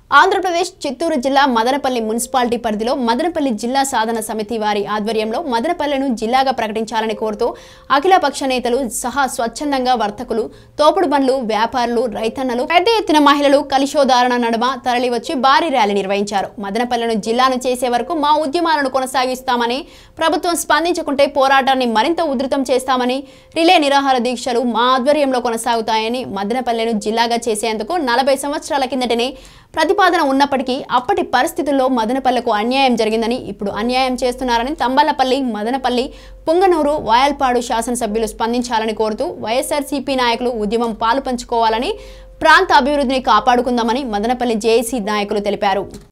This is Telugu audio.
ఆంధ్రప్రదేశ్ చిత్తూరు జిల్లా మదనపల్లి మున్సిపాలిటీ పరిధిలో మదనపల్లి జిల్లా సాధన సమితి వారి ఆధ్వర్యంలో మదనపల్లెను జిల్లాగా ప్రకటించాలని కోరుతూ అఖిలపక్ష నేతలు సహా స్వచ్ఛందంగా వర్తకులు తోపుడు బండ్లు వ్యాపారులు రైతన్నలు పెద్ద ఎత్తున మహిళలు కలిశోధారణ నడుమ తరలివచ్చి భారీ ర్యాలీ నిర్వహించారు మదనపల్లెను జిల్లాను చేసే వరకు మా ఉద్యమాలను కొనసాగిస్తామని ప్రభుత్వం స్పందించకుంటే పోరాటాన్ని మరింత ఉధృతం చేస్తామని రిలే నిరాహార దీక్షలు మా ఆధ్వర్యంలో కొనసాగుతాయని మదనపల్లెను జిల్లాగా చేసేందుకు నలభై సంవత్సరాల కిందటనే ప్రతిపాదన ఉన్నప్పటికీ అప్పటి పరిస్థితుల్లో మదనపల్లెకు అన్యాయం జరిగిందని ఇప్పుడు అన్యాయం చేస్తున్నారని తంబలపల్లి మదనపల్లి పుంగనూరు వాయల్పాడు శాసనసభ్యులు స్పందించాలని కోరుతూ వైఎస్ఆర్సీపీ నాయకులు ఉద్యమం పాలు పంచుకోవాలని ప్రాంత అభివృద్ధిని కాపాడుకుందామని మదనపల్లి జేఏసీ నాయకులు తెలిపారు